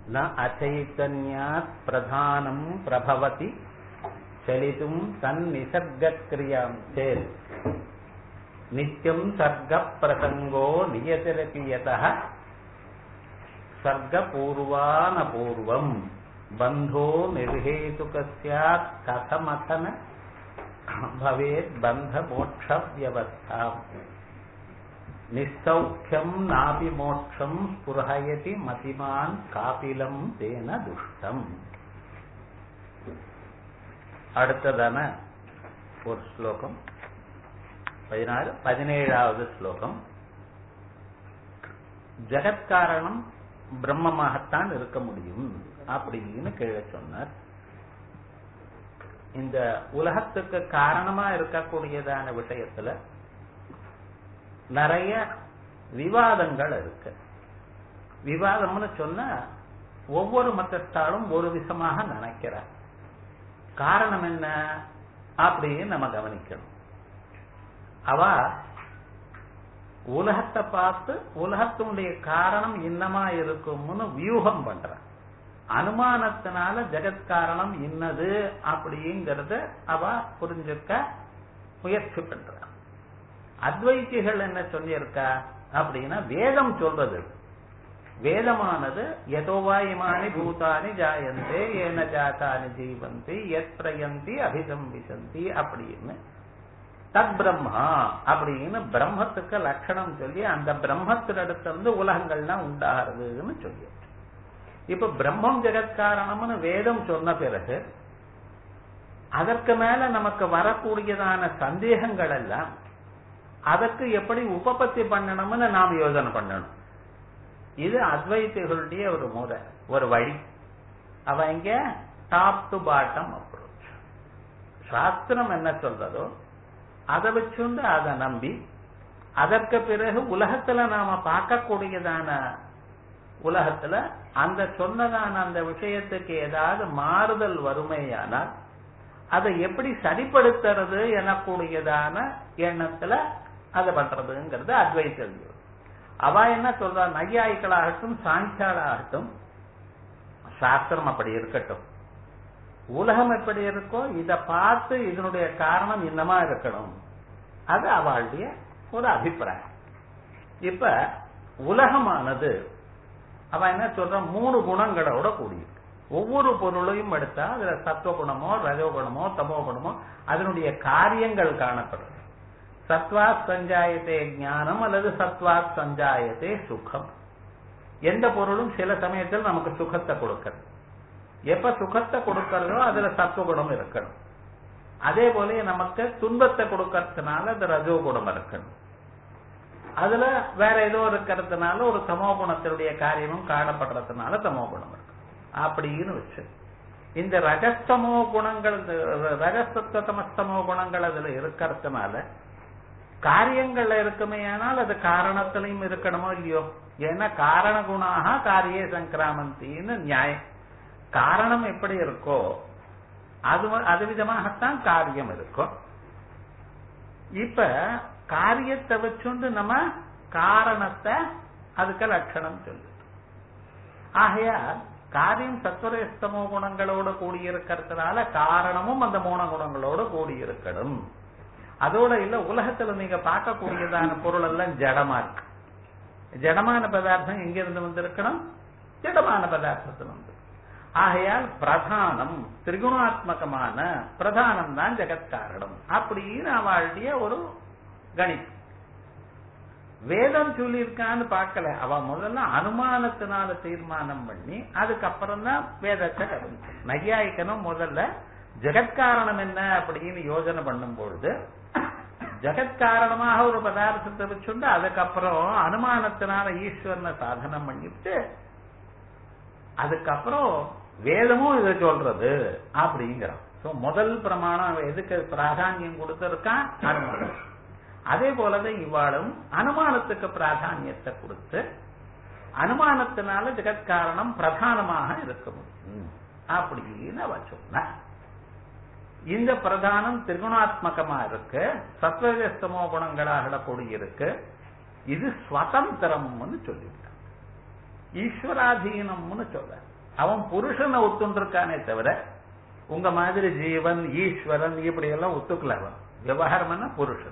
न अचैतन्यात् प्रधानम् प्रभवति चलितुम् तन्निसर्गक्रियाम् चेत् नित्यम् सर्गप्रसङ्गो नियतिरपि यतः सर्गपूर्वानपूर्वम् बन्धो निर्हेतुकस्यात् कथमथन भवेत् बन्धमोक्षव्यवस्था निःसौख्यम् नापि मोक्षम् स्पृहयति मतिमान् कापिलम् तेन दुष्टम् அடுத்ததான ஒரு ஸ்லோகம் பதினாறு பதினேழாவது ஸ்லோகம் ஜெகத்காரணம் பிரம்மமாகத்தான் இருக்க முடியும் அப்படின்னு கீழே சொன்னார் இந்த உலகத்துக்கு காரணமா இருக்கக்கூடியதான விஷயத்துல நிறைய விவாதங்கள் இருக்கு விவாதம்னு சொன்னா ஒவ்வொரு மத்தத்தாலும் ஒரு விதமாக நினைக்கிறார் காரணம் என்ன அப்படின்னு நம்ம கவனிக்கணும் அவ உலகத்தை பார்த்து உலகத்தினுடைய காரணம் இன்னமா இருக்கும்னு வியூகம் பண்ற அனுமானத்தினால ஜெகத்காரணம் இன்னது அப்படிங்கறத அவ புரிஞ்சுக்க முயற்சி பண்ற அத்வைத்திகள் என்ன சொல்லியிருக்கா அப்படின்னா வேதம் சொல்றது வேதமானது எதோவா இமானி பூதானி ஜாயந்தே ஏன ஜாத்தானி ஜீவந்தி எத் பிரயந்தி அபிசம்பிசந்தி அப்படின்னு தத் பிரம்மா அப்படின்னு பிரம்மத்துக்கு லட்சணம் சொல்லி அந்த பிரம்மத்தினிடத்திலிருந்து உலகங்கள்லாம் உண்டாகிறதுன்னு சொல்லி இப்ப பிரம்மம் ஜெகத்காரணம்னு வேதம் சொன்ன பிறகு அதற்கு மேல நமக்கு வரக்கூடியதான சந்தேகங்கள் எல்லாம் அதற்கு எப்படி உபபத்தி பண்ணணும்னு நாம் யோசனை பண்ணணும் இது அத்வைத்திகளுடைய ஒரு முறை ஒரு வழி அவ இங்க டாப் டு பாட்டம் அப்ரோச் சாஸ்திரம் என்ன சொல்றதோ அதை வச்சுண்டு அதை நம்பி அதற்கு பிறகு உலகத்துல நாம பார்க்கக்கூடியதான உலகத்துல அந்த சொன்னதான அந்த விஷயத்துக்கு ஏதாவது மாறுதல் வறுமையானால் அதை எப்படி சரிப்படுத்துறது எனக்கூடியதான எண்ணத்துல அதை பண்றதுங்கிறது அத்வைத்தல் அவ என்ன சொல்றா நையாய்களாகட்டும் சாங்கியாளாகட்டும் சாஸ்திரம் அப்படி இருக்கட்டும் உலகம் எப்படி இருக்கோ இத பார்த்து இதனுடைய காரணம் இன்னமா இருக்கணும் அது அவளுடைய ஒரு அபிப்பிராயம் இப்ப உலகமானது அவ என்ன சொல்ற மூணு குணங்களோட கூடியிருக்கு ஒவ்வொரு பொருளையும் எடுத்தா அதுல சத்துவ குணமோ ரஜோ குணமோ தமோ குணமோ அதனுடைய காரியங்கள் காணப்படுறது சத்வாத் சஞ்சாயத்தே ஞானம் அல்லது சத்வாத் சஞ்சாயத்தே சுகம் எந்த பொருளும் சில சமயத்தில் நமக்கு சுகத்தை கொடுக்கிறது எப்ப சுகத்தை கொடுக்கறதோ அதுல சத்துவகுணம் இருக்கணும் அதே போல நமக்கு துன்பத்தை கொடுக்கறதுனால அது ரஜோ குணம் இருக்கணும் அதுல வேற ஏதோ இருக்கிறதுனால ஒரு தமோ குணத்தினுடைய காரியமும் காணப்படுறதுனால தமோ குணம் இருக்கு அப்படின்னு வச்சு இந்த ரஜஸ்தமோ குணங்கள் ரஜசத்துவ தமஸ்தமோ குணங்கள் அதுல இருக்கிறதுனால காரியங்கள்ல இருக்குமே ஆனால் அது காரணத்திலையும் இருக்கணுமோ இல்லையோ ஏன்னா காரண குணாக காரியே சங்கிராமந்தின்னு நியாயம் காரணம் எப்படி இருக்கோ அது அது விதமாகத்தான் காரியம் இருக்கும் இப்ப காரியத்தை வச்சுண்டு நம்ம காரணத்தை அதுக்கு லட்சணம் சொல்லு ஆகையா காரியம் சத்துவரஸ்தமோ குணங்களோட கூடியிருக்கிறதுனால காரணமும் அந்த மூண குணங்களோட கூடியிருக்கணும் அதோட இல்ல உலகத்துல நீங்க பார்க்கக்கூடியதான பொருள் எல்லாம் ஜடமா இருக்கு ஜடமான பதார்த்தம் எங்க இருந்து வந்திருக்கணும் ஜடமான பதார்த்தத்துல வந்து ஆகையால் பிரதானம் திரிகுணாத்மகமான பிரதானம் தான் ஜெகத்காரணம் அப்படின்னு அவளுடைய ஒரு கணிப்பு வேதம் சொல்லியிருக்கான்னு பார்க்கல அவ முதல்ல அனுமானத்தினால தீர்மானம் பண்ணி அதுக்கப்புறம் தான் வேதத்தை கவனிச்சு நையாயிக்கணும் முதல்ல ஜெகத்காரணம் என்ன அப்படின்னு யோஜனை பண்ணும் பொழுது ஜெகத்காரணமாக ஒரு பதார்த்தத்தை வச்சுண்டு அதுக்கப்புறம் அனுமானத்தினால ஈஸ்வரனை சாதனம் பண்ணிவிட்டு அதுக்கப்புறம் வேதமும் இதை சொல்றது அப்படிங்கிறான் சோ முதல் பிரமாணம் எதுக்கு பிராதானியம் கொடுத்திருக்கான் அனுமானம் அதே போலதான் இவ்வாளும் அனுமானத்துக்கு பிராதானியத்தை கொடுத்து அனுமானத்தினால ஜெகத்காரணம் பிரதானமாக இருக்க முடியும் அப்படின்னு அவ சொன்ன இந்த பிரதானம் திரிகுணாத்மகமா இருக்கு சத்வஜஸ்தமோ குணங்களாக கூடியிருக்கு இது ஸ்வதந்திரம்னு சொல்லிவிட்டான் ஈஸ்வராதீனம்னு சொல்ற அவன் புருஷனை ஒத்துண்டிருக்கானே தவிர உங்க மாதிரி ஜீவன் ஈஸ்வரன் இப்படி எல்லாம் ஒத்துக்கல அவன் விவகாரம்னா புருஷன்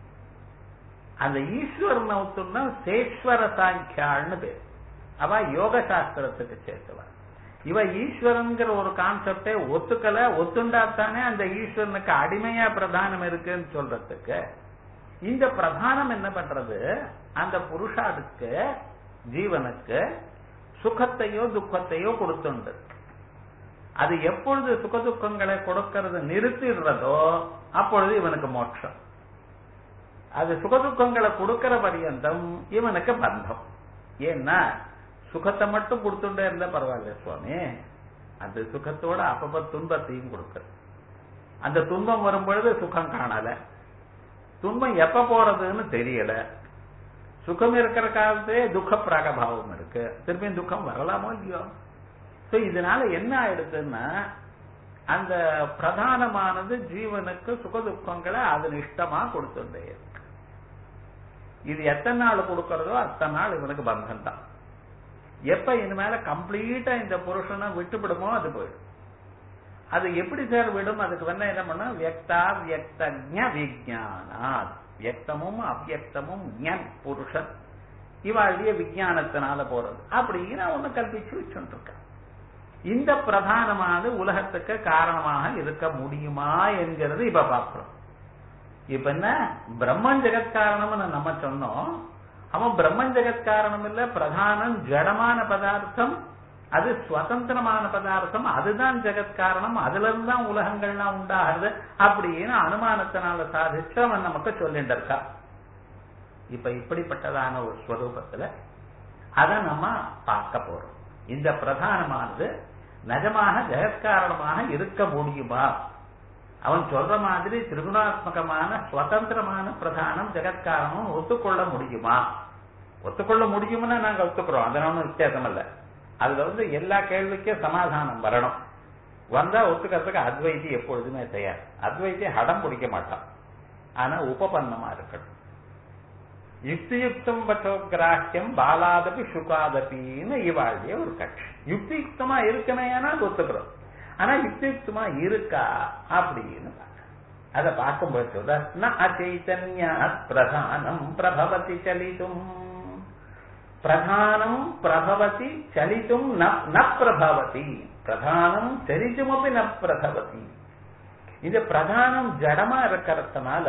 அந்த ஈஸ்வரனை ஒத்துனா சேஸ்வர சாங்கியாள்னு பேர் அவ யோக சாஸ்திரத்துக்கு சேர்த்தவன் இவ ஈஸ்வரன்கிற ஒரு கான்செப்டே ஒத்துக்கல ஒத்துண்டாத்தானே அந்த ஈஸ்வரனுக்கு அடிமையா பிரதானம் இருக்குன்னு சொல்றதுக்கு இந்த பிரதானம் என்ன பண்றது அந்த புருஷாருக்கு ஜீவனுக்கு சுகத்தையோ துக்கத்தையோ கொடுத்துண்டு அது எப்பொழுது சுக துக்கங்களை கொடுக்கறது நிறுத்திடுறதோ அப்பொழுது இவனுக்கு மோட்சம் அது சுகதுக்கங்களை கொடுக்கிற பரியந்தம் இவனுக்கு பந்தம் ஏன்னா சுகத்தை மட்டும் கொடுத்துட்டே இருந்தா பரவாயில்ல சுவாமி அந்த சுகத்தோட அப்பப்ப துன்பத்தையும் கொடுக்க அந்த துன்பம் வரும் பொழுது சுகம் காணல துன்பம் எப்ப போறதுன்னு தெரியல சுகம் இருக்கிற காலத்தே துக்க பிராகபாவம் இருக்கு திருப்பியும் துக்கம் வரலாமோ இல்லையோ சோ இதனால என்ன ஆயிடுதுன்னா அந்த பிரதானமானது ஜீவனுக்கு சுக துக்கங்களை அதன் இஷ்டமா கொடுத்துட்டே இருக்கு இது எத்தனை நாள் கொடுக்கறதோ அத்தனை நாள் இவனுக்கு பந்தம் தான் எப்ப இனிமேல கம்ப்ளீட்டா இந்த புருஷனை விட்டுவிடுமோ அது போயிடும் அது எப்படி சார் விடும் அதுக்கு வேணா என்ன பண்ண வியக்தா வியக்தஜ விஜயானாத் வியக்தமும் அவ்வியக்தமும் ஞன் புருஷன் இவாழிய விஜயானத்தினால போறது அப்படின்னு ஒண்ணு கல்பிச்சு வச்சுட்டு இருக்கான் இந்த பிரதானமானது உலகத்துக்கு காரணமாக இருக்க முடியுமா என்கிறது இப்ப பார்க்கிறோம் இப்ப என்ன பிரம்மன் ஜெகத் காரணம்னு நம்ம சொன்னோம் அவன் பிரம்மன் ஜெகத் காரணம் இல்ல பிரதானம் ஜடமான பதார்த்தம் அது சுதந்திரமான பதார்த்தம் அதுதான் ஜெகத் காரணம் அதுல இருந்து தான் உலகங்கள்லாம் உண்டாகிறது அப்படின்னு அனுமானத்தினால சாதிச்சு அவன் நமக்கு சொல்லிட்டு இருக்கா இப்ப இப்படிப்பட்டதான ஒரு ஸ்வரூபத்துல அதை நம்ம பார்க்க போறோம் இந்த பிரதானமானது நிஜமாக ஜெகத்காரணமாக இருக்க முடியுமா அவன் சொல்ற மாதிரி திரிகுணாத்மகமான சுதந்திரமான பிரதானம் ஜெகத்காரணம் ஒத்துக்கொள்ள முடியுமா ஒத்துக்கொள்ள முடியும்னா நாங்க ஒத்துக்கிறோம் அதனால ஒன்றும் வித்தியாசம் இல்ல அதுல வந்து எல்லா கேள்விக்கும் சமாதானம் வரணும் வந்தா ஒத்துக்கிறதுக்கு அத்வைத்தி எப்பொழுதுமே தயார் அத்வைத்தி ஹடம் பிடிக்க மாட்டான் ஆனா உபபன்னமா இருக்கணும் யுக்தியுக்தம் பட்டோகிராஹ்யம் பாலாதபி சுகாதபின்னு இவாழ்விய ஒரு கட்சி யுக்தியுக்தமா இருக்கமே ஆனால் ஒத்துக்கிறோம் ஆனா யுக்தியுக்தமா இருக்கா அப்படின்னு அதை பார்க்கும்போது சொல்ற ந அச்சைத்தன்யா பிரதானம் பிரபவதி சலித்தும் பிரதானம் பிரபவதி சலித்தும் ந பிரபவதி பிரதானம் சரித்துமப்பி ந பிரபவதி இந்த பிரதானம் ஜடமா இருக்கிறதுனால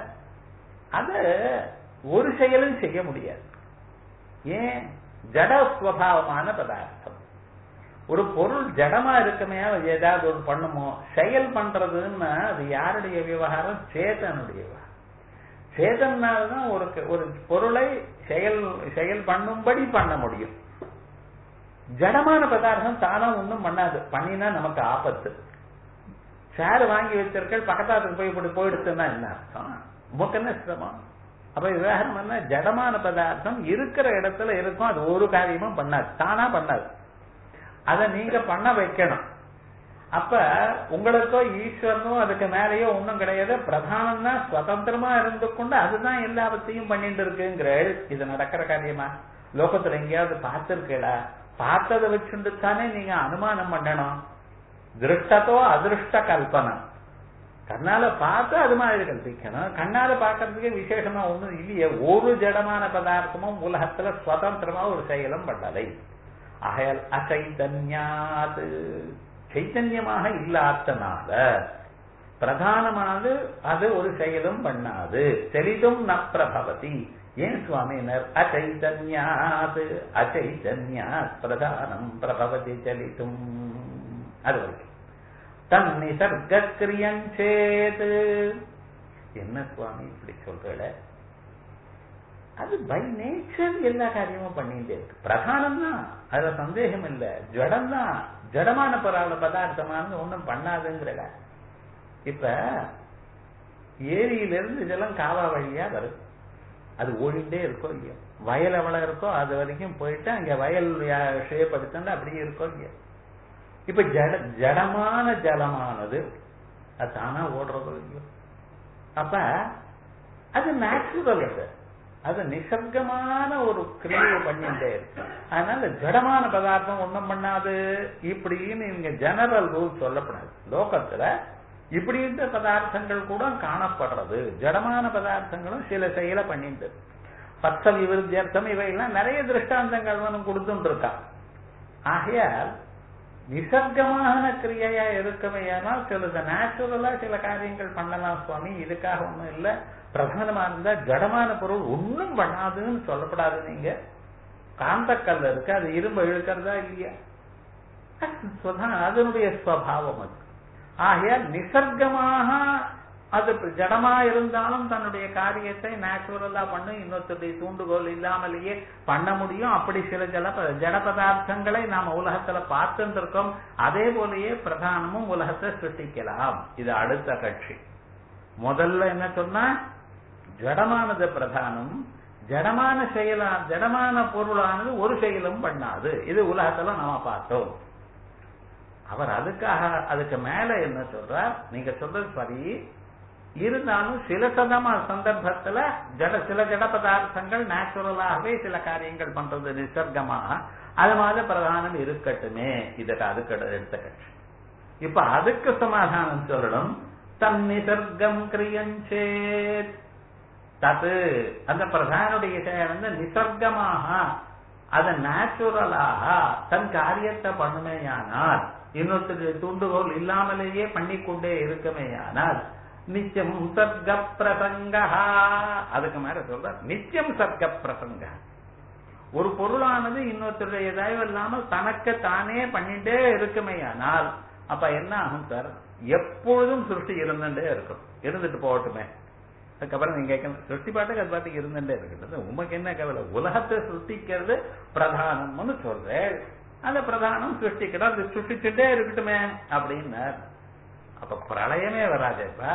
அது ஒரு செயலும் செய்ய முடியாது ஏன் ஜட ஸ்வபாவமான பதார்த்தம் ஒரு பொருள் ஜடமா இருக்குமே அது ஏதாவது ஒரு பண்ணுமோ செயல் பண்றதுன்னா அது யாருடைய விவகாரம் சேதனுடைய விவகாரம் சேதனால்தான் ஒரு ஒரு பொருளை செயல் செயல் பண்ணும்படி பண்ண முடியும் ஜடமான பதார்த்தம் தானா ஒன்றும் பண்ணாது பண்ணினா நமக்கு ஆபத்து சேர் வாங்கி வச்சிருக்கள் பக்கத்தாத்துக்கு போய் இப்படி போயிடுச்சுன்னா என்ன அர்த்தம் நமக்கு என்ன சிரமம் அப்ப விவகாரம் என்ன ஜடமான பதார்த்தம் இருக்கிற இடத்துல இருக்கும் அது ஒரு காரியமும் பண்ணாது தானா பண்ணாது அதை நீங்க பண்ண வைக்கணும் அப்ப உங்களுக்கோ ஈஸ்வரனோ அதுக்கு மேலேயோ ஒண்ணும் கிடையாது பிரதானம் தான் சுதந்திரமா இருந்து கொண்டு அதுதான் எல்லாவற்றையும் பண்ணிட்டு இருக்குங்கிற இது நடக்கிற காரியமா லோகத்துல எங்கேயாவது பார்த்திருக்கீடா பார்த்ததை வச்சுட்டு தானே நீங்க அனுமானம் பண்ணணும் திருஷ்டத்தோ அதிருஷ்ட கல்பனை கண்ணால பார்த்து அது மாதிரி கல்பிக்கணும் கண்ணால பார்க்கறதுக்கே விசேஷமா ஒண்ணும் இல்லையே ஒரு ஜடமான பதார்த்தமும் உலகத்துல சுதந்திரமா ஒரு செயலும் பண்ணலை ஆகையால் அச்சைதன்யாது சைத்தன்யமாக இல்லாதனால பிரதானமானது அது ஒரு செயலும் பண்ணாது செலிதும் ந பிரபவதி ஏன் சுவாமினர் அச்சைதன்யாது அச்சைதன்யா பிரதானம் பிரபவதி செலிதும் அது வரைக்கும் தன் நிசர்க கிரியஞ்சேது என்ன சுவாமி இப்படி சொல்ற அது பை நேச்சர் எல்லா காரியமும் பண்ணிட்டே இருக்கு பிரதானம் தான் அதுல சந்தேகம் இல்ல ஜடம் தான் ஜடமான பராத பதார்த்தமான ஒண்ணும் பண்ணாதுங்கிற இப்ப ஏரியிலிருந்து ஜலம் காவா வழியா வருது அது ஓடிண்டே இருக்கோ இல்லையோ வயல் எவ்வளவு இருக்கோ அது வரைக்கும் போயிட்டு அங்க வயல் ஷேப் எடுத்துட்டு அப்படியே இருக்கோ இல்லையோ இப்ப ஜட ஜடமான ஜலமானது அது தானா ஓடுறதோ இல்லையோ அப்ப அது நேச்சுரல் அது அது நிசர்க்கமான ஒரு கிரியை பண்ணிட்டே இருக்கு அதனால ஜடமான பதார்த்தம் ஒண்ணும் பண்ணாது இப்படின்னு இங்க ஜெனரல் ரூல் சொல்லப்படாது லோகத்துல இப்படின்ற பதார்த்தங்கள் கூட காணப்படுறது ஜடமான பதார்த்தங்களும் சில செயலை பண்ணிட்டு பத்த விவருத்தியர்த்தம் இவையெல்லாம் நிறைய திருஷ்டாந்தங்கள் வந்து கொடுத்துட்டு இருக்கா ஆகையால் நிசர்க்கமான கிரியையா இருக்கவையானால் சிலது நேச்சுரலா சில காரியங்கள் பண்ணலாம் சுவாமி இதுக்காக ஒண்ணும் இல்ல பிரதானமா இருந்தா ஜடமான பொருள் ஒண்ணும் பண்ணாதுன்னு சொல்லப்படாது நீங்க காந்தக்கல் இருக்கு அது இரும்பு இழுக்கிறதா இல்லையா அதனுடைய ஸ்வபாவம் அது ஆகையால் நிசர்க்கமாக அது ஜடமா இருந்தாலும் தன்னுடைய காரியத்தை நேச்சுரலா பண்ணு இன்னொருத்தருடைய தூண்டுகோல் இல்லாமலேயே பண்ண முடியும் அப்படி சில ஜல ஜட பதார்த்தங்களை நாம உலகத்துல பார்த்துட்டு இருக்கோம் அதே போலயே பிரதானமும் உலகத்தை சிருஷ்டிக்கலாம் இது அடுத்த கட்சி முதல்ல என்ன சொன்னா ஜடமானது பிரதானம் ஜடமான செயலா ஜடமான பொருளானது ஒரு செயலும் பண்ணாது இது உலகத்துல நாம பார்த்தோம் அவர் அதுக்காக அதுக்கு மேல என்ன சொல்றார் நீங்க சொல்றது சரி இருந்தாலும் சில சதமா சந்தர்ப்பத்துல ஜட சில ஜட பதார்த்தங்கள் நேச்சுரலாகவே சில காரியங்கள் பண்றது நிசர்க்கமாக அது மாதிரி பிரதானம் இருக்கட்டுமே இதுக்கு அதுக்கு எடுத்த கட்சி இப்ப அதுக்கு சமாதானம் சொல்லணும் தன் நிசர்க்கம் கிரியஞ்சேத் தது அந்த பிரதானுடைய செயல் வந்து நிசர்க்கமாக அது நேச்சுரலாக தன் காரியத்தை பண்ணுமேயானால் இன்னொருத்தருக்கு தூண்டுகோல் இல்லாமலேயே பண்ணிக்கொண்டே இருக்குமேயானால் நித்தியம் சர்க்க பிரசங்க அதுக்கு மேல சொல்ற நித்தியம் சர்க்க பிரசங்க ஒரு பொருளானது இன்னொருத்தருடைய தயவு இல்லாமல் தனக்கு தானே பண்ணிட்டே இருக்குமேயானால் அப்ப என்ன ஆகும் சார் எப்பொழுதும் சிருஷ்டி இருந்துட்டே இருக்கும் இருந்துட்டு போகட்டுமே அதுக்கப்புறம் நீங்க கேட்கணும் சிருஷ்டி பாட்டுக்கு அது பாட்டுக்கு இருந்துட்டே இருக்குது உமக்கு என்ன கவலை உலகத்தை சிருஷ்டிக்கிறது பிரதானம்னு சொல்றேன் அந்த பிரதானம் சிருஷ்டிக்கணும் அது சிருஷ்டிச்சுட்டே இருக்கட்டுமே அப்படின்னார் அப்ப பிரளயமே வராதேப்பா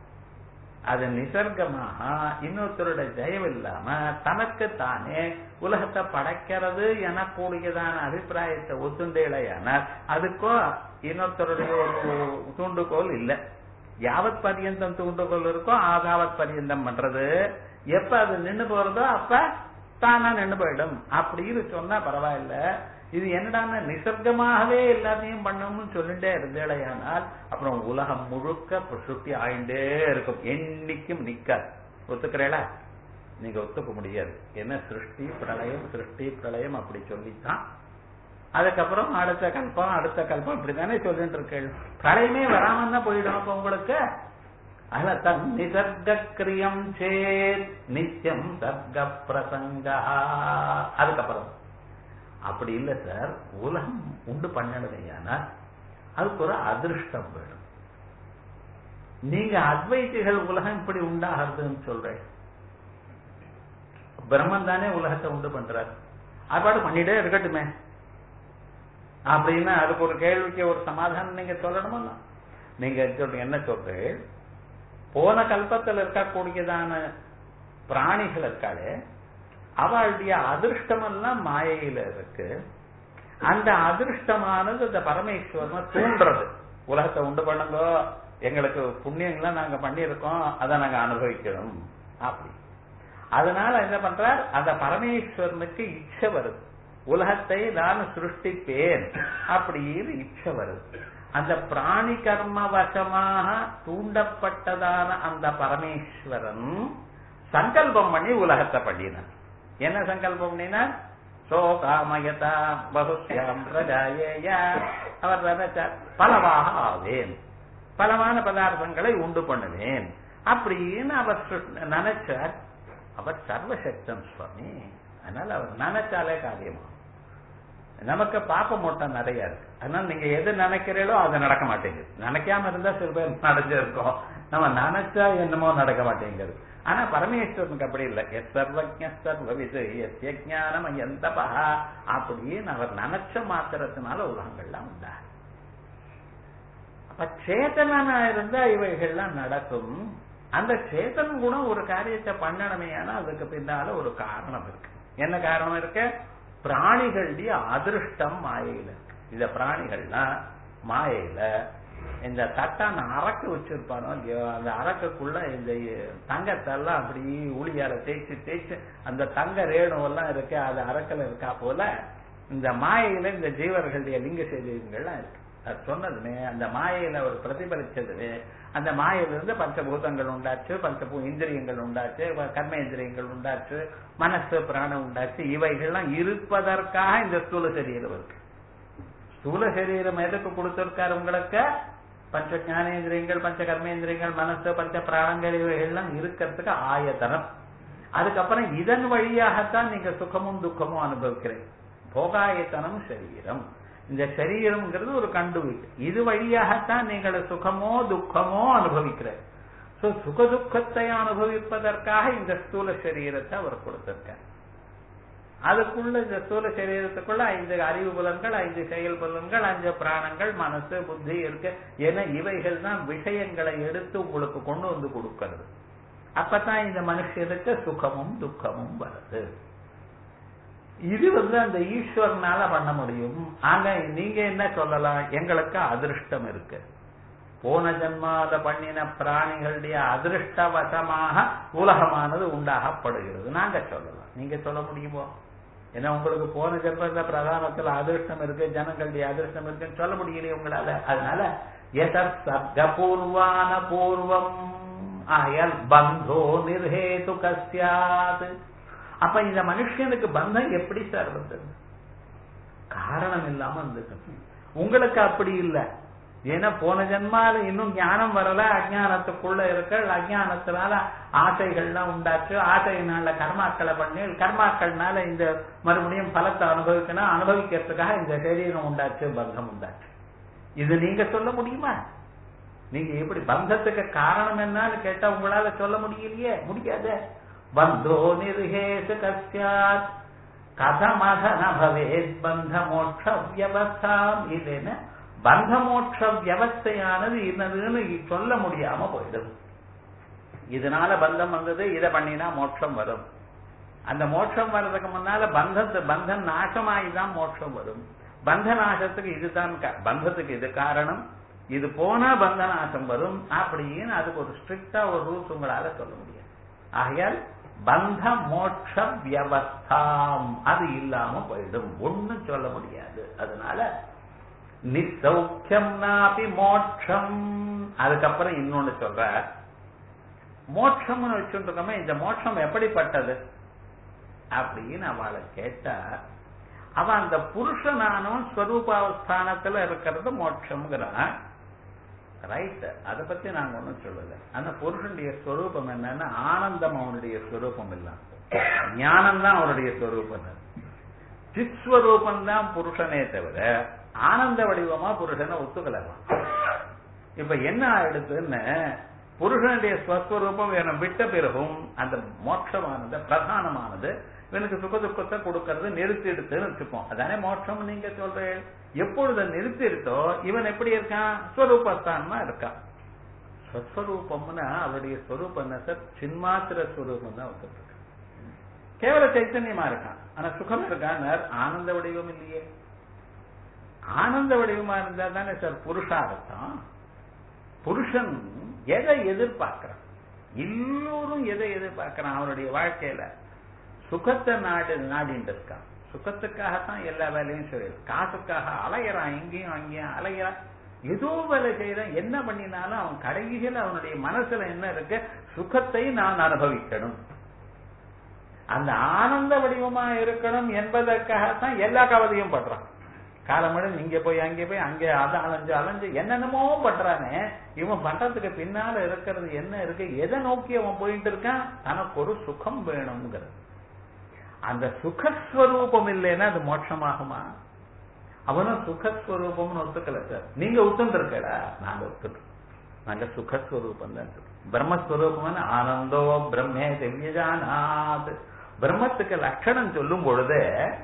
அது நிசர்க்கமாக இன்னொருத்தருடைய தயவு இல்லாம தனக்கு தானே உலகத்தை படைக்கிறது எனக்கூடியதான அபிப்பிராயத்தை ஒத்துண்டேலையான அதுக்கோ இன்னொருத்தருடைய ஒரு தூண்டுகோல் இல்லை யாவத் பரியந்தம் தூண்டுகோல் இருக்கோ ஆகாவத் பரியந்தம் பண்றது எப்ப அது நின்று போறதோ அப்ப தானா நின்று போயிடும் அப்படின்னு சொன்னா பரவாயில்ல இது என்னடான நிசர்க்கமாகவே எல்லாத்தையும் பண்ணணும்னு சொல்லிட்டே இருந்தேடையானால் அப்புறம் உலகம் முழுக்க சுட்டி ஆயிண்டே இருக்கும் என்னைக்கும் நிக்காது ஒத்துக்கிறேளா நீங்க ஒத்துக்க முடியாது என்ன சிருஷ்டி பிரளயம் சிருஷ்டி பிரளயம் அப்படி சொல்லித்தான் அதுக்கப்புறம் அடுத்த கல்பம் அடுத்த கல்பம் இப்படித்தானே சொல்லிட்டு இருக்கேள் பிரளயமே வராம தான் போயிடும் அப்ப உங்களுக்கு அதுல தன் நிசர்க கிரியம் சேத் நித்தியம் சர்க்க பிரசங்க அதுக்கப்புறம் அப்படி இல்ல சார் உலகம் உண்டு பண்ணணுமையானா அதுக்கு ஒரு அதிர்ஷ்டம் வேணும் நீங்க அத்வைத்திகள் உலகம் இப்படி உண்டாகிறதுன்னு சொல்றேன் பிரம்மன் தானே உலகத்தை உண்டு பண்றார் அப்பாடு பண்ணிட்டே இருக்கட்டுமே அப்படின்னா அதுக்கு ஒரு கேள்விக்கு ஒரு சமாதானம் நீங்க சொல்லணுமா நீங்க சொல்றீங்க என்ன சொல்றேன் போன கல்பத்தில் இருக்கக்கூடியதான பிராணிகள் இருக்காளே அவளுடைய அதிர்ஷ்டம் எல்லாம் மாயையில இருக்கு அந்த அதிர்ஷ்டமானது இந்த பரமேஸ்வரன் தூண்டுறது உலகத்தை உண்டு பண்ணுங்க எங்களுக்கு புண்ணியங்கள்லாம் நாங்க பண்ணியிருக்கோம் அதை நாங்க அனுபவிக்கணும் அப்படி அதனால என்ன பண்றார் அந்த பரமேஸ்வரனுக்கு இச்சை வருது உலகத்தை நான் சிருஷ்டிப்பேன் அப்படின்னு இச்சை வருது அந்த பிராணி கர்ம வசமாக தூண்டப்பட்டதான அந்த பரமேஸ்வரன் சங்கல்பம் பண்ணி உலகத்தை பண்ணினார் என்ன சங்கல்பம் பண்ணினா சோகாமயதா பகுஷ்யாம் பிரஜாயேய அவர் நினைச்சார் பலவாக ஆவேன் பலமான பதார்த்தங்களை உண்டு பண்ணுவேன் அப்படின்னு அவர் நினைச்சார் அவர் சர்வசக்தன் சுவாமி அதனால அவர் நினைச்சாலே காரியமா நமக்கு பாப்ப மூட்டம் நிறைய இருக்கு அதனால நீங்க எது நினைக்கிறீங்களோ அது நடக்க மாட்டேங்குது நினைக்காம இருந்தா சில பேர் நடந்திருக்கோம் நம்ம நினைச்சா என்னமோ நடக்க மாட்டேங்குது ஆனா பரமேஸ்வரனுக்கு அப்படி இல்லை எஸ் சர்வஜ சர்வவிது எஸ் யஜானம் எந்த பகா அப்படின்னு அவர் நினைச்ச மாத்திரத்தினால உலகங்கள்லாம் உண்டா அப்ப சேத்தனா இருந்தா இவைகள்லாம் நடக்கும் அந்த சேத்தன் கூட ஒரு காரியத்தை பண்ணணுமே ஆனா அதுக்கு பின்னால ஒரு காரணம் இருக்கு என்ன காரணம் இருக்கு பிராணிகளுடைய அதிருஷ்டம் மாயையில இருக்கு இந்த பிராணிகள்லாம் மாயையில இந்த தட்டான அரக்கு வச்சிருப்பானோ இல்லையோ அந்த அரக்குக்குள்ள இந்த தங்கத்தை எல்லாம் அப்படி ஊழியால தேய்ச்சி தேய்ச்சி அந்த தங்க ரேணுவெல்லாம் இருக்கு அது அரக்கல இருக்கா போல இந்த மாயையில இந்த ஜீவர்களுடைய லிங்க சரீரங்கள்லாம் இருக்கு அது சொன்னதுமே அந்த மாயையில அவர் பிரதிபலிச்சது அந்த மாயிலிருந்து பஞ்சபூதங்கள் உண்டாச்சு பஞ்சபூ இந்திரியங்கள் உண்டாச்சு கர்ம இந்திரியங்கள் உண்டாச்சு மனசு பிராணம் உண்டாச்சு இவைகள்லாம் இருப்பதற்காக இந்த ஸ்தூல சரீரம் இருக்கு ஸ்தூல சரீரம் எதுக்கு கொடுத்திருக்காரு உங்களுக்கு பஞ்ச ஞானேந்திரியங்கள் பஞ்ச கர்மேந்திரியங்கள் மனசு பஞ்ச பிராணங்கள் இவைகள்லாம் இருக்கிறதுக்கு ஆயத்தனம் அதுக்கப்புறம் இதன் வழியாகத்தான் நீங்க சுகமும் துக்கமும் அனுபவிக்கிறீங்க போகாயத்தனம் சரீரம் இந்த சரீரம்ங்கிறது ஒரு கண்டுபிடிச்சு இது வழியாகத்தான் நீங்கள் சுகமோ துக்கமோ அனுபவிக்கிற சோ சுக துக்கத்தை அனுபவிப்பதற்காக இந்த ஸ்தூல சரீரத்தை அவர் கொடுத்திருக்கார் அதுக்குள்ள இந்த ஸ்தூல சரீரத்துக்குள்ள ஐந்து அறிவு புலன்கள் ஐந்து செயல் புலன்கள் அஞ்சு பிராணங்கள் மனசு புத்தி இருக்கு என இவைகள் தான் விஷயங்களை எடுத்து உங்களுக்கு கொண்டு வந்து கொடுக்கிறது அப்பதான் இந்த மனுஷனுக்கு சுகமும் துக்கமும் வருது இது வந்து அந்த ஈஸ்வரனால பண்ண முடியும் ஆனா நீங்க என்ன சொல்லலாம் எங்களுக்கு அதிருஷ்டம் இருக்கு போன ஜன்மால பண்ணின பிராணிகளுடைய அதிருஷ்டவசமாக உலகமானது உண்டாகப்படுகிறது நாங்க சொல்லலாம் நீங்க சொல்ல முடியுமோ ஏன்னா உங்களுக்கு போன ஜென்மத்துல பிரதானத்துல அதிருஷ்டம் இருக்கு ஜனங்களுடைய அதிருஷ்டம் இருக்குன்னு சொல்ல முடியலையே உங்களால அதனால எதற் சர்க்க பூர்வான பூர்வம் ஆயல் பந்தோ நிர்ஹேது கசியாது அப்ப இந்த மனுஷனுக்கு பந்தம் எப்படி சார் வந்தது காரணம் இல்லாம இருந்தது உங்களுக்கு அப்படி இல்லை ஏன்னா போன ஜென்மால இன்னும் ஞானம் வரல அஜானத்துக்குள்ள இருக்க அஜானத்தினால ஆசைகள்லாம் உண்டாச்சு ஆசையினால கர்மாக்களை பண்ணி கர்மாக்கள்னால இந்த மறுபடியும் பலத்தை அனுபவிக்கணும் அனுபவிக்கிறதுக்காக இந்த சரீரம் உண்டாச்சு பந்தம் உண்டாச்சு இது நீங்க சொல்ல முடியுமா நீங்க எப்படி பந்தத்துக்கு காரணம் என்னன்னு கேட்டா உங்களால சொல்ல முடியலையே முடியாது பந்தோ நிர்ஹேச கஸ்யாத் கதமதன பவேத் பந்த மோட்ச வியவஸ்தாம் இதுன்னு பந்த மோட்ச வியவஸ்தையானது என்னதுன்னு சொல்ல முடியாம போயிடுது இதனால பந்தம் வந்தது இதை பண்ணினா மோட்சம் வரும் அந்த மோட்சம் வர்றதுக்கு முன்னால பந்தத்து பந்தம் நாசமாகி தான் மோட்சம் வரும் பந்த நாசத்துக்கு இதுதான் பந்தத்துக்கு இது காரணம் இது போனா பந்த நாசம் வரும் அப்படின்னு அதுக்கு ஒரு ஸ்ட்ரிக்டா ஒரு ரூல்ஸ் உங்களால சொல்ல முடியாது ஆகையால் பந்த மோட்ச வியவஸ்தாம் அது இல்லாம போயிடும் ஒண்ணும் சொல்ல முடியாது அதனால நிசௌக்கியம் நாபி மோட்சம் அதுக்கப்புறம் இன்னொன்னு சொல்ற மோட்சம்னு வச்சுருக்கோமே இந்த மோட்சம் எப்படிப்பட்டது அப்படின்னு அவளை கேட்டா அவன் அந்த புருஷனானவன் ஸ்வரூபாவஸ்தானத்துல இருக்கிறது மோட்சம்ங்கிறான் ரைட் அதை பத்தி நாங்க ஒன்றும் சொல்லல அந்த புருஷனுடைய ஸ்வரூபம் என்னன்னா ஆனந்தம் அவனுடைய ஸ்வரூபம் இல்ல ஞானம் தான் அவருடைய ஸ்வரூபம் சித்ஸ்வரூபம் தான் புருஷனே தவிர ஆனந்த வடிவமா புருஷனை ஒத்துக்கலாம் இப்ப என்ன ஆயிடுதுன்னு புருஷனுடைய ஸ்வஸ்வரூபம் இவனை விட்ட பிறகும் அந்த மோட்சமானது பிரதானமானது இவனுக்கு சுக துக்கத்தை கொடுக்கறது நிறுத்தி எடுத்துன்னு வச்சுப்போம் அதானே மோட்சம் நீங்க சொல்றேன் எப்பொழுது நிறுத்தி எடுத்தோ இவன் எப்படி இருக்கான் ஸ்வரூபஸ்தானமா இருக்கான் ஸ்வஸ்வரூபம்னா அவருடைய ஸ்வரூபம் என்ன சார் சின்மாத்திர ஸ்வரூபம் தான் வந்துட்டு இருக்கு கேவல சைத்தன்யமா இருக்கான் ஆனா சுகம் இருக்கான் ஆனந்த வடிவம் இல்லையே ஆனந்த வடிவமா இருந்தா தானே சார் புருஷார்த்தம் புருஷன் எதை எதிர்பார்க்கிறான் எல்லோரும் எதை எதிர்பார்க்கிறான் அவருடைய வாழ்க்கையில சுகத்தை நாடு நாடிட்டு இருக்கான் சுகத்துக்காகத்தான் எல்லா வேலையும் செய்யறது காசுக்காக அலையிறான் இங்கேயும் அங்கேயும் அலையிறான் ஏதோ வேலை செய்யறான் என்ன பண்ணினாலும் அவன் கடைசியில் அவனுடைய மனசுல என்ன இருக்கு சுகத்தை நான் அனுபவிக்கணும் அந்த ஆனந்த வடிவமா இருக்கணும் என்பதற்காகத்தான் எல்லா கவலையும் பண்றான் காலமழை இங்க போய் அங்கே போய் அங்கே அதை அலைஞ்சு அலைஞ்சு என்னென்னமோ பண்றானே இவன் பண்றதுக்கு பின்னால இருக்கிறது என்ன இருக்கு எதை நோக்கி அவன் போயிட்டு இருக்கான் தனக்கு ஒரு சுகம் வேணுங்கிறது அந்த சுகஸ்வரூபம் இல்லைன்னா அது மோட்சமாகுமா அவனும் சுகஸ்வரூபம்னு ஒத்துக்கல சார் நீங்க ஒத்துருக்கடா நாங்க ஒத்துட்டோம் நாங்க சுகஸ்வரூபம் தான் பிரம்மஸ்வரூபம் ஆனந்தோ பிரம்மே திவ்யஜானாத் பிரம்மத்துக்கு லட்சணம் சொல்லும் பொழுது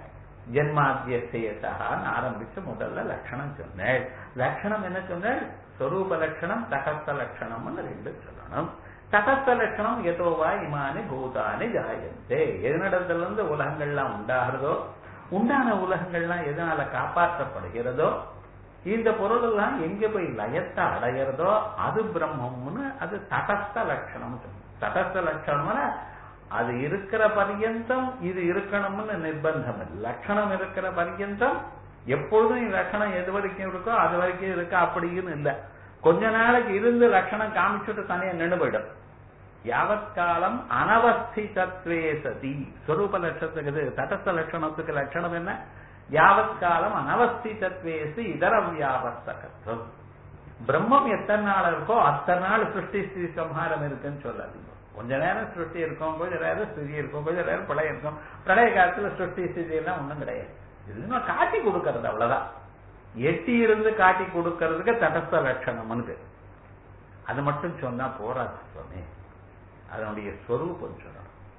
ஜென்மாத்தியசேயசான்னு ஆரம்பிச்சு முதல்ல லட்சணம் சொன்னேன் லட்சணம் என்ன சொன்னேன் ஸ்வரூப லட்சணம் தகஸ்த லட்சணம்னு ரெண்டு சொல்லணும் தகஸ்த லட்சணம் எதோவா இமானி பூதானி ஜாயந்தே எதனிடத்துல இருந்து உலகங்கள்லாம் உண்டாகிறதோ உண்டான உலகங்கள்லாம் எதனால காப்பாற்றப்படுகிறதோ இந்த பொருள் எல்லாம் எங்க போய் லயத்தை அடையிறதோ அது பிரம்மம்னு அது தடஸ்த லட்சணம் தடஸ்த லட்சணம்னா அது இருக்கிற பர்யந்தம் இது இருக்கணும்னு நிர்பந்தம் இல்லை லட்சணம் இருக்கிற பர்யந்தம் எப்பொழுதும் லட்சணம் எது வரைக்கும் இருக்கோ அது வரைக்கும் இருக்கு அப்படின்னு இல்லை கொஞ்ச நாளைக்கு இருந்து லட்சணம் காமிச்சுட்டு தனியா நின்று போயிடும் யாவத் காலம் அனவஸ்திதத்வே சதி ஸ்வரூப லட்சத்துக்கு இது தடஸ்த லட்சணத்துக்கு லட்சணம் என்ன யாவத் காலம் அனவஸ்திதத்வேசு இதர வியாவர்த்தகத்துவம் பிரம்மம் எத்தனை நாள் இருக்கோ அத்தனை நாள் சிருஷ்டி ஸ்ரீ சம்ஹாரம் இருக்குன்னு சொல்லாதீங்க கொஞ்ச நேரம் சிருஷ்டி இருக்கும் கொஞ்ச நேரம் ஸ்திதி இருக்கும் கொஞ்ச நேரம் பிரளயம் இருக்கும் பிரளய காலத்துல சிருஷ்டி ஸ்திதி எல்லாம் ஒண்ணும் கிடையாது இது காட்டி கொடுக்கறது அவ்வளவுதான் எட்டி இருந்து காட்டி கொடுக்கறதுக்கு தடஸ்த லட்சணம்னு பேர் அது மட்டும் சொன்னா போராது சுவாமி அதனுடைய ஸ்வரூபம் சொல்லணும்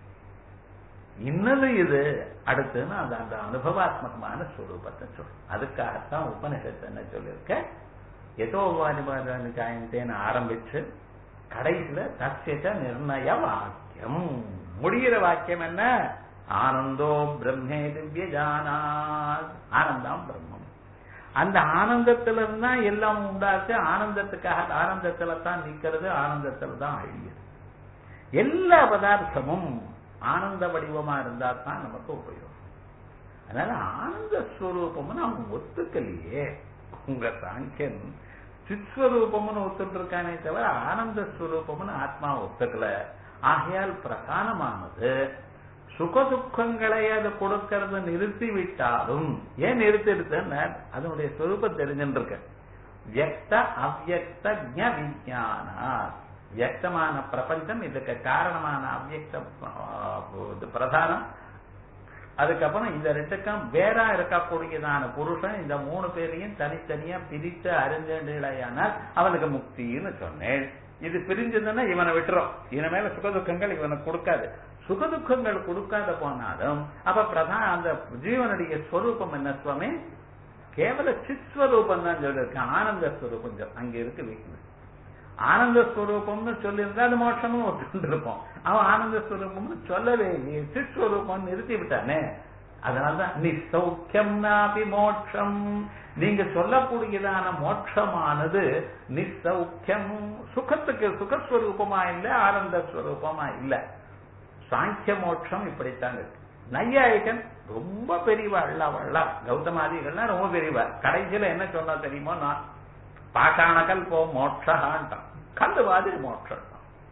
இன்னது இது அடுத்துன்னு அந்த அந்த அனுபவாத்மகமான ஸ்வரூபத்தை சொல்லணும் அதுக்காகத்தான் உபனிஷத்து என்ன சொல்லியிருக்க எதோ வாணிபாதேன்னு ஆரம்பிச்சு கடைசியில தசியத நிர்ணய வாக்கியம் முடிகிற வாக்கியம் என்ன ஆனந்தோ பிரம்மே திவ்ய ஜானாத் ஆனந்தம் பிரம்மம் அந்த ஆனந்தத்துல இருந்தா எல்லாம் உண்டாச்சு ஆனந்தத்துக்காக ஆனந்தத்துல தான் நிக்கிறது ஆனந்தத்துல தான் அழியுது எல்லா பதார்த்தமும் ஆனந்த வடிவமா இருந்தா தான் நமக்கு உபயோகம் அதனால ஆனந்த ஸ்வரூபம்னு அவன் ஒத்துக்கலையே உங்க சாங்கியன் சித்ஸ்வரூபம்னு ஒத்துட்டு இருக்கானே தவிர ஆனந்த ஸ்வரூபம்னு ஆத்மா ஒத்துக்கல ஆகையால் பிரதானமானது சுகதுக்கங்களை அது கொடுக்கறத நிறுத்தி விட்டாலும் ஏன் நிறுத்திடுதுன்னு அதனுடைய ஸ்வரூபம் தெரிஞ்சுருக்க வியக்த அவ்வக்த விஞ்ஞானா வியக்தமான பிரபஞ்சம் இதுக்கு காரணமான அவ்வக்த பிரதானம் அதுக்கப்புறம் இந்த ரெண்டுக்கும் வேறா இருக்கக்கூடியதான புருஷன் இந்த மூணு பேரையும் தனித்தனியா பிரித்து அறிஞர்களையானால் அவனுக்கு முக்தின்னு சொன்னேன் இது பிரிஞ்சதுன்னா இவனை விட்டுரும் இனிமேல சுகதுக்கங்கள் இவனுக்கு கொடுக்காது சுகதுக்கங்கள் கொடுக்காத போனாலும் அப்ப பிரதான் அந்த ஜீவனுடைய ஸ்வரூபம் என்ன சுவாமி கேவல சித்ஸ்வரூபம் தான் சொல்லியிருக்கேன் ஆனந்த ஸ்வரூபம் அங்க இருக்கு வீக்னஸ் ஆனந்த ஸ்வரூபம்னு சொல்லியிருந்தா அது மோட்சமும் ஒத்துட்டு இருப்போம் அவன் ஆனந்த ஸ்வரூபம்னு சொல்லவே இல்லையே சிஸ்வரூபம் நிறுத்தி விட்டானே அதனாலதான் நிசௌக்கியம் நாபி மோட்சம் நீங்க சொல்லக்கூடியதான மோட்சமானது நிசௌக்கியம் சுகத்துக்கு சுகஸ்வரூபமா இல்ல ஆனந்த ஸ்வரூபமா இல்ல சாங்கிய மோட்சம் இப்படித்தான் இருக்கு நையாயிகன் ரொம்ப பெரியவா அள்ளா கௌதமாதிகள்லாம் ரொம்ப பெரியவா கடைசியில என்ன சொன்னா தெரியுமோ நான் பாட்டானகல் போ மோட்சான்ட்டான் கல்லு மாதிரி மோட்சம்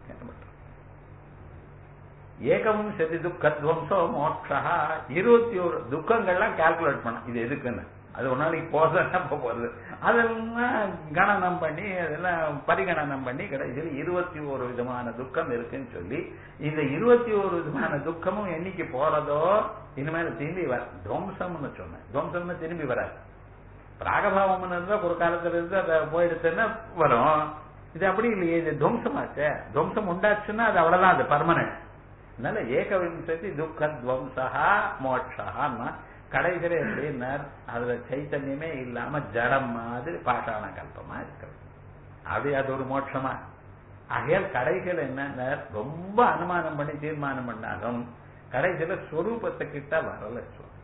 ஏகமும் செதி துக்கத்வம்சோ மோட்சா இருபத்தி ஒரு துக்கங்கள்லாம் கால்குலேட் பண்ண இது எதுக்குன்னு அது ஒரு நாளைக்கு போதும் போறது அதெல்லாம் கணனம் பண்ணி அதெல்லாம் பரிகணனம் பண்ணி கடைசியில் இருபத்தி ஒரு விதமான துக்கம் இருக்குன்னு சொல்லி இந்த இருபத்தி ஒரு விதமான துக்கமும் என்னைக்கு போறதோ இனிமேல் திரும்பி வர துவம்சம்னு சொன்னேன் துவம்சம்னு திரும்பி வராது ராகபாவம் இருந்தா ஒரு காலத்துல இருந்து அதை போயிடுச்சுன்னா வரும் இது அப்படி இல்லையே இது துவம்சமாச்சே துவம்சம் உண்டாச்சுன்னா அது அவ்வளவுதான் அது பர்மனன்ட் அதனால ஏகவிம்சதி துக்க துவம்சா மோட்சான்னா கடைசியில எப்படின்னார் அதுல சைத்தன்யமே இல்லாம ஜடம் மாதிரி பாட்டான கல்பமா இருக்கிறது அப்படி அது ஒரு மோட்சமா ஆகையால் கடைசியில என்ன ரொம்ப அனுமானம் பண்ணி தீர்மானம் பண்ணாலும் கடைசியில ஸ்வரூபத்தை கிட்ட வரல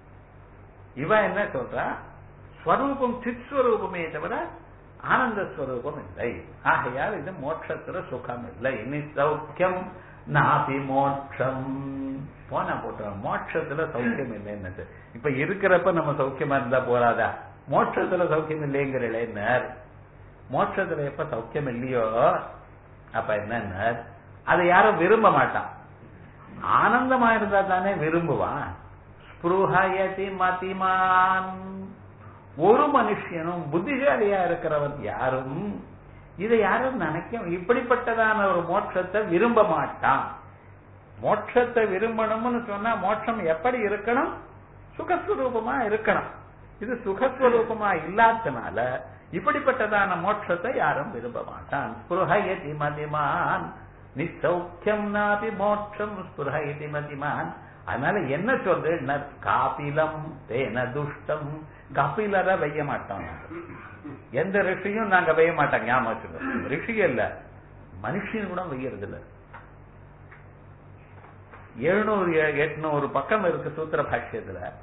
இவன் என்ன சொல்றா ஸ்வரூபம் சித்ஸ்வரூபமே தவிர ஆனந்த ஸ்வரூபம் இல்லை ஆகையால் இது மோட்சத்துல சுகம் இல்லை இனி சௌக்கியம் நாபி மோட்சம் போனா போட்டோம் மோட்சத்துல சௌக்கியம் இல்லைன்னு இப்ப இருக்கிறப்ப நம்ம சௌக்கியமா இருந்தா போறாதா மோட்சத்துல சௌக்கியம் இல்லைங்கிறேன் மோட்சத்துல எப்ப சௌக்கியம் இல்லையோ அப்ப என்ன அதை யாரும் விரும்ப மாட்டான் ஆனந்தமா இருந்தா தானே விரும்புவான் ஸ்புருஹயதி மதிமான் ஒரு மனுஷனும் புத்திசாலியா இருக்கிறவன் யாரும் இதை யாரும் நினைக்க இப்படிப்பட்டதான ஒரு மோட்சத்தை விரும்ப மாட்டான் மோட்சத்தை விரும்பணும்னு சொன்னா மோட்சம் எப்படி இருக்கணும் சுகஸ்வரூபமா இருக்கணும் இது சுகஸ்வரூபமா இல்லாதனால இப்படிப்பட்டதான மோட்சத்தை யாரும் விரும்ப மாட்டான் ஸ்புருஹயதி மதிமான் நிசௌக்கியம் நாபி மோட்சம் ஸ்புருஹயதி மதிமான் அதனால என்ன சொல்றேன் காபிலம் தேன துஷ்டம் கபிலரை வெய்ய மாட்டோம் எந்த ரிஷியும் நாங்க வெய்ய மாட்டோம் ஞாபகம் வச்சுக்கோ ரிஷி இல்ல மனுஷன் கூட வெய்யறது இல்ல எழுநூறு எட்நூறு பக்கம் இருக்கு சூத்திர பாஷ்யத்துல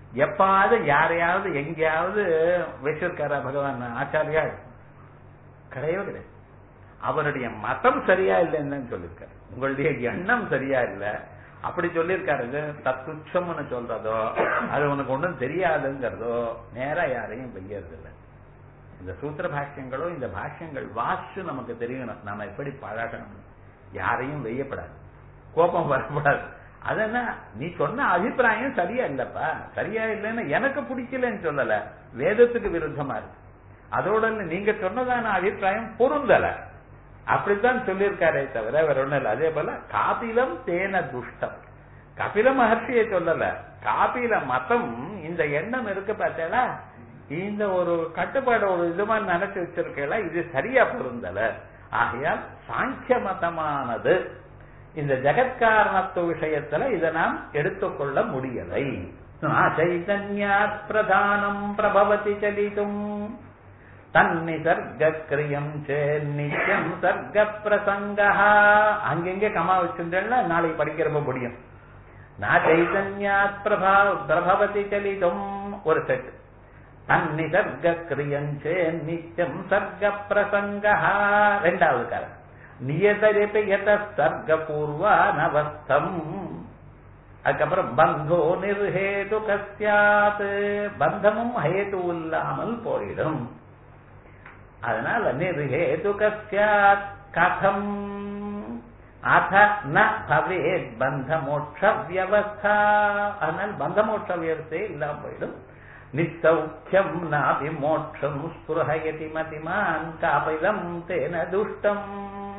எப்பாவது யாரையாவது எங்கேயாவது வச்சிருக்காரா பகவான் ஆச்சாரியா கிடையவே கிடையாது அவருடைய மதம் சரியா இல்லைன்னு சொல்லியிருக்காரு உங்களுடைய எண்ணம் சரியா இல்லை அப்படி சொல்லியிருக்காரு தத்துச்சம்னு சொல்றதோ அது உனக்கு ஒன்றும் தெரியாதுங்கிறதோ நேரா யாரையும் பெய்யறது இல்லை இந்த சூத்திர பாஷ்யங்களோ இந்த பாஷ்யங்கள் வாசு நமக்கு தெரியணும் நாம எப்படி பழகணும் யாரையும் வெய்யப்படாது கோபம் வரக்கூடாது அதென்ன நீ சொன்ன அபிப்பிராயம் சரியா இல்லப்பா சரியா இல்லைன்னு எனக்கு பிடிக்கலன்னு சொல்லல வேதத்துக்கு விருத்தமா இருக்கு அதோட நீங்க சொன்னதான அபிப்பிராயம் பொருந்தல அப்படித்தான் சொல்லியிருக்காரே தவிர வேற ஒண்ணும் இல்லை அதே போல காபிலம் தேன துஷ்டம் கபில மகர்ஷியை சொல்லல காபில மதம் இந்த எண்ணம் இருக்கு பார்த்தேடா இந்த ஒரு கட்டுப்பாடு ஒரு இதுமா நினைச்சு வச்சிருக்கல இது சரியா பொருந்தல ஆகையால் சாங்கிய மதமானது இந்த ஜெகத்காரணத்து விஷயத்துல இதை நாம் எடுத்துக்கொள்ள முடியலை சைதன்யாத் பிரதானம் பிரபவதி சலிதும் தன்னிசர்கிரியம் நித்தியம் சர்க்க பிரசங்க அங்கெங்கே கமா வச்சுட்டேன்னா நாளைக்கு படிக்கிறப்ப முடியும் நான் சைதன்யாத் பிரபா பிரபவதி சலிதும் ஒரு செட் தன்னிசர்கிரியம் நித்தியம் சர்க்க பிரசங்க ரெண்டாவது காலம் நியதரிபயத சர்க்க பூர்வானவஸ்தம் அதுக்கப்புறம் பந்தோ நிர்ஹேது கசியாத் பந்தமும் ஹேது இல்லாமல் போயிடும் அதனால நிர்ஹேது கசியாத் கதம் அத ந பவேத் பந்த மோட்ச வியவஸ்தா அதனால் பந்த மோட்ச வியவஸ்தே இல்லாம போயிடும் நிசௌக்கியம் நாபி மோட்சம் ஸ்புரஹயதி மதிமான் காபிலம் தேன துஷ்டம்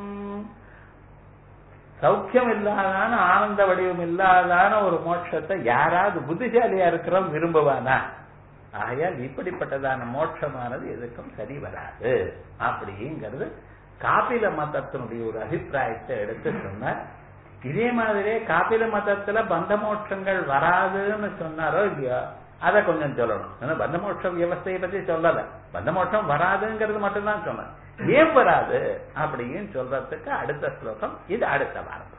சௌக்கியம் இல்லாதான ஆனந்த வடிவம் இல்லாதான ஒரு மோட்சத்தை யாராவது புத்திசாலியா இருக்கிறோம் விரும்புவானா ஆகையால் இப்படிப்பட்டதான மோட்சமானது எதுக்கும் சரி வராது அப்படிங்கிறது காப்பில மதத்தினுடைய ஒரு அபிப்பிராயத்தை எடுத்து சொன்னார் இதே மாதிரியே காப்பில மதத்துல பந்த மோட்சங்கள் வராதுன்னு சொன்னாரோ இல்லையோ அதை கொஞ்சம் சொல்லணும் ஏன்னா பந்த மோட்ச வியவஸ்தையை பத்தி சொல்லல பந்த மோட்சம் வராதுங்கிறது மட்டும்தான் சொன்னேன் ஏன் வராது அப்படின்னு சொல்றதுக்கு அடுத்த ஸ்லோகம் இது அடுத்த வாரம்